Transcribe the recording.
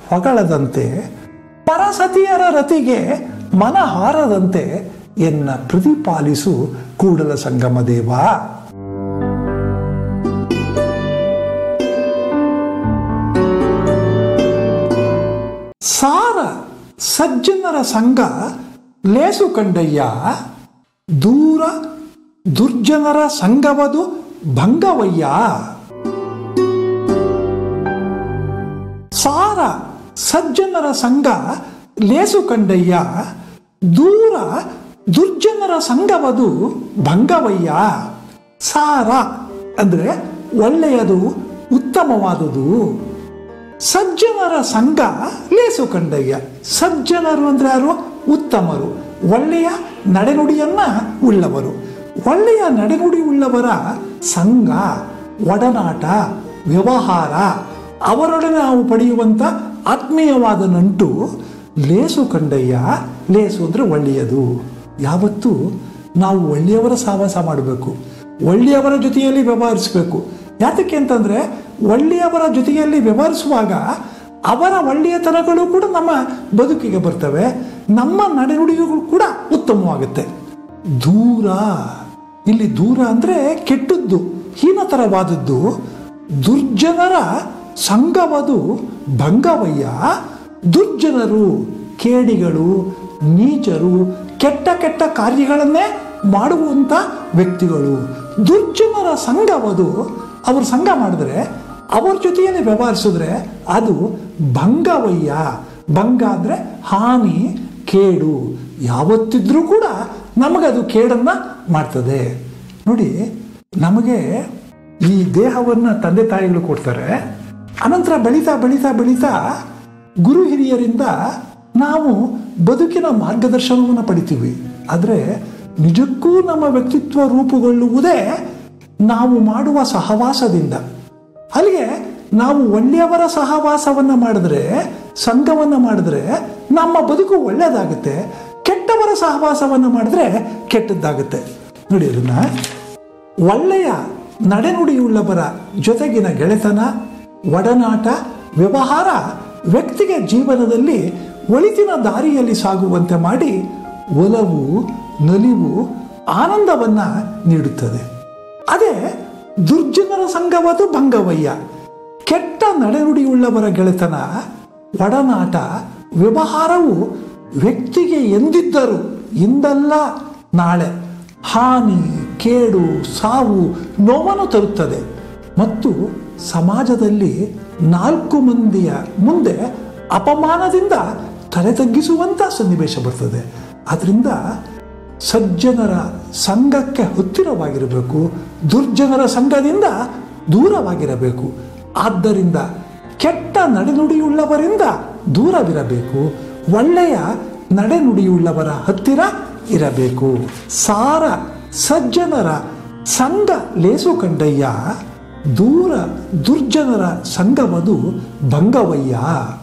ಹೊಗಳದಂತೆ ಪರಸತಿಯರ ರತಿಗೆ ಮನ ಹಾರದಂತೆ ಎನ್ನ ಪ್ರತಿಪಾಲಿಸು ಕೂಡಲ ಸಂಗಮ ದೇವ ಸಾರ ಸಜ್ಜನರ ಸಂಘ ಲೇಸು ಕಂಡಯ್ಯ ದೂರ ದುರ್ಜನರ ಸಂಘವದು ಭಂಗವಯ್ಯ ಸಾರ ಸಜ್ಜನರ ಸಂಘ ಲೇಸು ಕಂಡಯ್ಯ ದೂರ ದುರ್ಜನರ ಸಂಘವದು ಭಂಗವಯ್ಯ ಸಾರ ಅಂದರೆ ಒಳ್ಳೆಯದು ಉತ್ತಮವಾದುದು ಸಜ್ಜನರ ಸಂಘ ಲೇಸು ಕಂಡಯ್ಯ ಸಜ್ಜನರು ಅಂದ್ರೆ ಯಾರು ಉತ್ತಮರು ಒಳ್ಳೆಯ ನಡೆನುಡಿಯನ್ನ ಉಳ್ಳವರು ಒಳ್ಳೆಯ ನಡೆನುಡಿ ಉಳ್ಳವರ ಸಂಘ ಒಡನಾಟ ವ್ಯವಹಾರ ಅವರೊಡನೆ ನಾವು ಪಡೆಯುವಂಥ ಆತ್ಮೀಯವಾದ ನಂಟು ಲೇಸು ಕಂಡಯ್ಯ ಲೇಸು ಅಂದರೆ ಒಳ್ಳೆಯದು ಯಾವತ್ತೂ ನಾವು ಒಳ್ಳೆಯವರ ಸಹವಾಸ ಮಾಡಬೇಕು ಒಳ್ಳೆಯವರ ಜೊತೆಯಲ್ಲಿ ವ್ಯವಹರಿಸಬೇಕು ಯಾತಕ್ಕೆ ಅಂತಂದರೆ ಒಳ್ಳೆಯವರ ಜೊತೆಯಲ್ಲಿ ವ್ಯವಹರಿಸುವಾಗ ಅವರ ಒಳ್ಳೆಯತನಗಳು ಕೂಡ ನಮ್ಮ ಬದುಕಿಗೆ ಬರ್ತವೆ ನಮ್ಮ ನಡೆನುಡಿಗಳು ಕೂಡ ಉತ್ತಮವಾಗುತ್ತೆ ದೂರ ಇಲ್ಲಿ ದೂರ ಅಂದರೆ ಕೆಟ್ಟದ್ದು ಹೀನತರವಾದದ್ದು ದುರ್ಜನರ ಸಂಘವದು ಭಂಗವಯ್ಯ ದುರ್ಜನರು ಕೇಡಿಗಳು ನೀಚರು ಕೆಟ್ಟ ಕೆಟ್ಟ ಕಾರ್ಯಗಳನ್ನೇ ಮಾಡುವಂಥ ವ್ಯಕ್ತಿಗಳು ದುರ್ಜನರ ಸಂಘವದು ಅವರು ಸಂಘ ಮಾಡಿದ್ರೆ ಅವ್ರ ಜೊತೆಯಲ್ಲಿ ವ್ಯವಹರಿಸಿದ್ರೆ ಅದು ಭಂಗವಯ್ಯ ಭಂಗ ಅಂದರೆ ಹಾನಿ ಕೇಡು ಯಾವತ್ತಿದ್ರೂ ಕೂಡ ನಮಗದು ಕೇಡನ್ನು ಮಾಡ್ತದೆ ನೋಡಿ ನಮಗೆ ಈ ದೇಹವನ್ನು ತಂದೆ ತಾಯಿಗಳು ಕೊಡ್ತಾರೆ ಅನಂತರ ಬೆಳೀತಾ ಬೆಳೀತಾ ಬೆಳೀತಾ ಗುರು ಹಿರಿಯರಿಂದ ನಾವು ಬದುಕಿನ ಮಾರ್ಗದರ್ಶನವನ್ನು ಪಡಿತೀವಿ ಆದರೆ ನಿಜಕ್ಕೂ ನಮ್ಮ ವ್ಯಕ್ತಿತ್ವ ರೂಪುಗೊಳ್ಳುವುದೇ ನಾವು ಮಾಡುವ ಸಹವಾಸದಿಂದ ಅಲ್ಲಿಗೆ ನಾವು ಒಳ್ಳೆಯವರ ಸಹವಾಸವನ್ನು ಮಾಡಿದ್ರೆ ಸಂಘವನ್ನು ಮಾಡಿದ್ರೆ ನಮ್ಮ ಬದುಕು ಒಳ್ಳೆಯದಾಗುತ್ತೆ ಕೆಟ್ಟವರ ಸಹವಾಸವನ್ನು ಮಾಡಿದ್ರೆ ಕೆಟ್ಟದ್ದಾಗುತ್ತೆ ನೋಡಿ ಅದನ್ನ ಒಳ್ಳೆಯ ನಡೆನುಡಿಯುಳ್ಳವರ ಜೊತೆಗಿನ ಗೆಳೆತನ ಒಡನಾಟ ವ್ಯವಹಾರ ವ್ಯಕ್ತಿಗೆ ಜೀವನದಲ್ಲಿ ಒಳಿತಿನ ದಾರಿಯಲ್ಲಿ ಸಾಗುವಂತೆ ಮಾಡಿ ಒಲವು ನಲಿವು ಆನಂದವನ್ನ ನೀಡುತ್ತದೆ ಅದೇ ದುರ್ಜನರ ಸಂಘವದು ಭಂಗವಯ್ಯ ಕೆಟ್ಟ ನಡೆನುಡಿಯುಳ್ಳವರ ಗೆಳೆತನ ಒಡನಾಟ ವ್ಯವಹಾರವು ವ್ಯಕ್ತಿಗೆ ಎಂದಿದ್ದರು ಇಂದಲ್ಲ ನಾಳೆ ಹಾನಿ ಕೇಡು ಸಾವು ನೋವನ್ನು ತರುತ್ತದೆ ಮತ್ತು ಸಮಾಜದಲ್ಲಿ ನಾಲ್ಕು ಮಂದಿಯ ಮುಂದೆ ಅಪಮಾನದಿಂದ ತಲೆ ತಗ್ಗಿಸುವಂಥ ಸನ್ನಿವೇಶ ಬರ್ತದೆ ಆದ್ದರಿಂದ ಸಜ್ಜನರ ಸಂಘಕ್ಕೆ ಹತ್ತಿರವಾಗಿರಬೇಕು ದುರ್ಜನರ ಸಂಘದಿಂದ ದೂರವಾಗಿರಬೇಕು ಆದ್ದರಿಂದ ಕೆಟ್ಟ ನಡೆನುಡಿಯುಳ್ಳವರಿಂದ ದೂರವಿರಬೇಕು ಒಳ್ಳೆಯ ನಡೆನುಡಿಯುಳ್ಳವರ ಹತ್ತಿರ ಇರಬೇಕು ಸಾರ ಸಜ್ಜನರ ಸಂಘ ಲೇಸು ಕಂಡಯ್ಯ ದೂರ ದುರ್ಜನರ ಸಂಘವದು ಭಂಗವಯ್ಯ